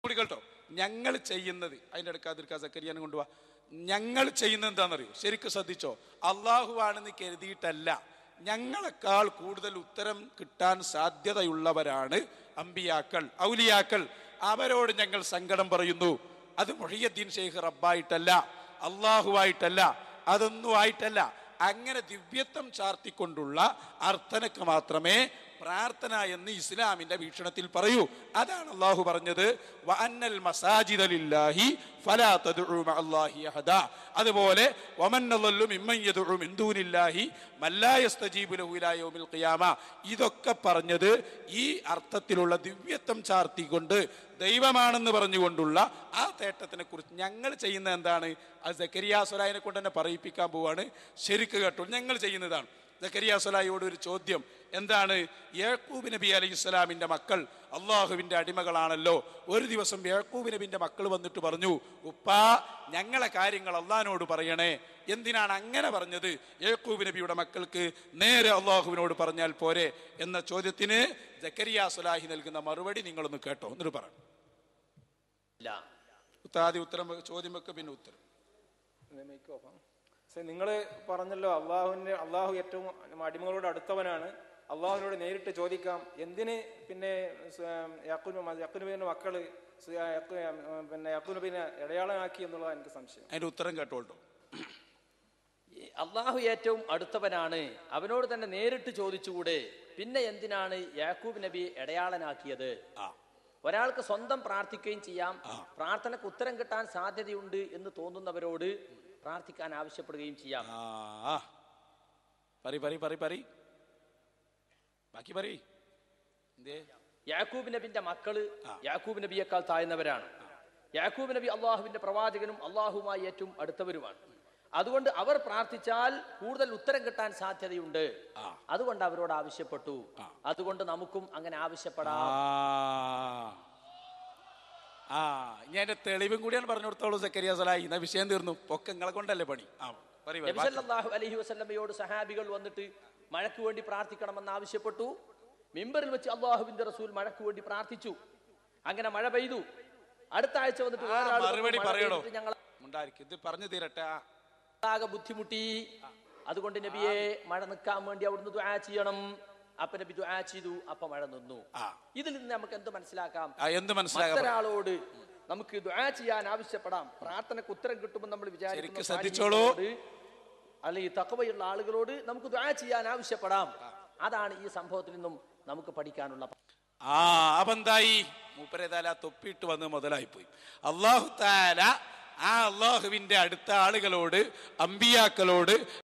കൂടി കേട്ടോ ഞങ്ങൾ ചെയ്യുന്നത് അതിൻ്റെ അടുക്കാതിരിക്കാൻ സക്കരിയാനും കൊണ്ടുപോവാ ഞങ്ങൾ ചെയ്യുന്നത് എന്താണെന്നറിയോ ശരിക്കും ശ്രദ്ധിച്ചോ അള്ളാഹു ആണെന്ന് കരുതിയിട്ടല്ല ഞങ്ങളെക്കാൾ കൂടുതൽ ഉത്തരം കിട്ടാൻ സാധ്യതയുള്ളവരാണ് അമ്പിയാക്കൾ ഔലിയാക്കൾ അവരോട് ഞങ്ങൾ സങ്കടം പറയുന്നു അത് മൊഹിയദ്ദീൻ ഷെയ്ഖ് റബ്ബായിട്ടല്ല അള്ളാഹുവായിട്ടല്ല അതൊന്നും ആയിട്ടല്ല അങ്ങനെ ദിവ്യത്വം ചാർത്തിക്കൊണ്ടുള്ള അർത്ഥനക്ക് മാത്രമേ പ്രാർത്ഥന എന്ന് ഇസ്ലാമിന്റെ വീക്ഷണത്തിൽ പറയൂ അതാണ് അള്ളാഹു പറഞ്ഞത് വഅന്നൽ മസാജിദലില്ലാഹി ഫലാ തദ്ഉ മഅല്ലാഹി അഹദ അതുപോലെ വമൻ അളല്ലു മിമ്മൻ യദ്ഉ മിൻ ദൂനില്ലാഹി മല്ലാ യസ്തജീബു ലഹു ഇലാ യൗമിൽ ഖിയാമ ഇതൊക്കെ പറഞ്ഞത് ഈ അർത്ഥത്തിലുള്ള ദിവ്യത്വം ചാർത്തിക്കൊണ്ട് ദൈവമാണെന്ന് പറഞ്ഞുകൊണ്ടുള്ള ആ തേട്ടത്തിനെ കുറിച്ച് ഞങ്ങൾ ചെയ്യുന്ന എന്താണ് അത് സക്കരിയ സ്വലാഹിനെ കൊണ്ട് തന്നെ പറയിപ്പിക്കാൻ പോവാണ് ശരിക്ക് കേട്ടോ ഞങ്ങൾ ചെയ്യുന്നതാണ് സക്കരിയ സ്വലാഹിയോട് ഒരു ചോദ്യം എന്താണ് യാക്കൂബ് നബി അലൈഹി സ്വലാമിന്റെ മക്കൾ അള്ളാഹുവിന്റെ അടിമകളാണല്ലോ ഒരു ദിവസം യാക്കൂബ് നബിന്റെ മക്കൾ വന്നിട്ട് പറഞ്ഞു ഉപ്പാ ഞങ്ങളെ കാര്യങ്ങൾ അള്ളഹാനോട് പറയണേ എന്തിനാണ് അങ്ങനെ പറഞ്ഞത് യാക്കൂബ് നബിയുടെ മക്കൾക്ക് നേരെ അള്ളാഹുവിനോട് പറഞ്ഞാൽ പോരെ എന്ന ചോദ്യത്തിന് ജക്കരിയ സുലാഹി നൽകുന്ന മറുപടി നിങ്ങളൊന്ന് കേട്ടോ എന്നിട്ട് പറ ഇല്ല ഉത്താദ്യ ഉത്തരം വെക്ക്, ചോദ്യം വെക്ക് പിന്നെ ഉത്തരം നിങ്ങൾ പറഞ്ഞല്ലോ അള്ളാഹുവിന്റെ അള്ളാഹു ഏറ്റവും അടിമകളോട് അടുത്തവനാണ് അള്ളാഹുവിനോട് നേരിട്ട് ചോദിക്കാം എന്തിന് പിന്നെ യക്കുനുബിന്റെ മക്കള് സു- യക്കു- പിന്നെ യക്കുനുബിനെ ഇടയാളമാക്കി എന്നുള്ളതാണ് എനിക്ക് സംശയം അതിന്റെ ഉത്തരം കേട്ടോട്ടോ ഈ അള്ളാഹു ഏറ്റവും അടുത്തവനാണ് അവനോട് തന്നെ നേരിട്ട് ചോദിച്ചുകൂടെ പിന്നെ എന്തിനാണ് യാക്കൂബ് നബി ഇടയാളനാക്കിയത് ആ ഒരാൾക്ക് സ്വന്തം പ്രാർത്ഥിക്കുകയും ചെയ്യാം പ്രാർത്ഥനക്ക് ഉത്തരം കിട്ടാൻ സാധ്യതയുണ്ട് എന്ന് തോന്നുന്നവരോട് പ്രാർത്ഥിക്കാൻ ആവശ്യപ്പെടുകയും ചെയ്യാം ആ പറി പറി പറി പറി ബാക്കി പറി എന്തേ യാക്കൂബ് നബിന്റെ മക്കള് യാക്കൂബ് നബിയേക്കാൾ താഴ്ന്നവരാണ് യാക്കൂബ് നബി അള്ളാഹുവിന്റെ പ്രവാചകനും അള്ളാഹുമായി ഏറ്റവും അടുത്തവരുമാണ് അതുകൊണ്ട് അവർ പ്രാർത്ഥിച്ചാൽ കൂടുതൽ ഉത്തരം കിട്ടാൻ സാധ്യതയുണ്ട് അതുകൊണ്ട് അവരോട് ആവശ്യപ്പെട്ടു അതുകൊണ്ട് നമുക്കും അങ്ങനെ ആവശ്യപ്പെടാം ആ ആ ഇനി അതിന്റെ തെളിവും കൂടിയാണ് പറഞ്ഞു കൊടുത്തോളൂ സക്കരിയ സലായി എന്നാ വിഷയം തീർന്നു പൊക്കെ നിങ്ങളെ കൊണ്ടല്ലേ പണി ആ പറയൂ നബി സല്ലല്ലാഹു അലൈഹി വസല്ലമയോട് സഹാബികൾ വന്നിട്ട് മഴയ്ക്ക് വേണ്ടി പ്രാർത്ഥിക്കണമെന്ന് ആവശ്യപ്പെട്ടു മിമ്പറിൽ വെച്ച് അള്ളാഹുവിന്റെ റസൂൽ മഴയ്ക്ക് വേണ്ടി പ്രാർത്ഥിച്ചു അങ്ങനെ മഴ പെയ്തു അടുത്ത ആഴ്ച വന്നിട്ട് വേറെ ആൾ വന്നു, മറുപടി മഴ പറയണോ പെയ്തിട്ട് ഞങ്ങൾ ഉണ്ടായിരിക്കും ഇത് പറഞ്ഞു തീരട്ടെ ആ. ആകെ ബുദ്ധിമുട്ടി അതുകൊണ്ട് നബിയെ മഴ നിൽക്കാൻ വേണ്ടി അവിടുന്ന് ദുആ ചെയ്യണം അപ്പൊ നബി ദുആ ചെയ്തു അപ്പൊ മഴ നിന്നു ആ. ഇതിൽ നിന്ന് നമുക്ക് എന്ത് മനസ്സിലാക്കാം ആ എന്ത് മനസ്സിലാകാം മറ്റൊരാളോട് നമുക്ക് ദുആ ചെയ്യാൻ ആവശ്യപ്പെടാം പ്രാർത്ഥനക്ക് ഉത്തരം കിട്ടുമ്പോൾ നമ്മൾ വിചാരിക്കുന്ന ശരിക്ക് ശ്രദ്ധിച്ചോളൂ. സാലിഹ്യങ്ങളോട് അല്ലെങ്കിൽ തക്കവയുള്ള ആളുകളോട് നമുക്ക് ദുആ ചെയ്യാൻ ആവശ്യപ്പെടാം അതാണ് ഈ സംഭവത്തിൽ നിന്നും നമുക്ക് പഠിക്കാനുള്ള ആ അപ്പൊ എന്തായി മൂപ്പരേതാല തൊപ്പിയിട്ട് വന്ന് മുതലായി പോയി അള്ളാഹു താല ആ അള്ളാഹുവിന്റെ അടുത്ത ആളുകളോട് അമ്പിയാക്കളോട്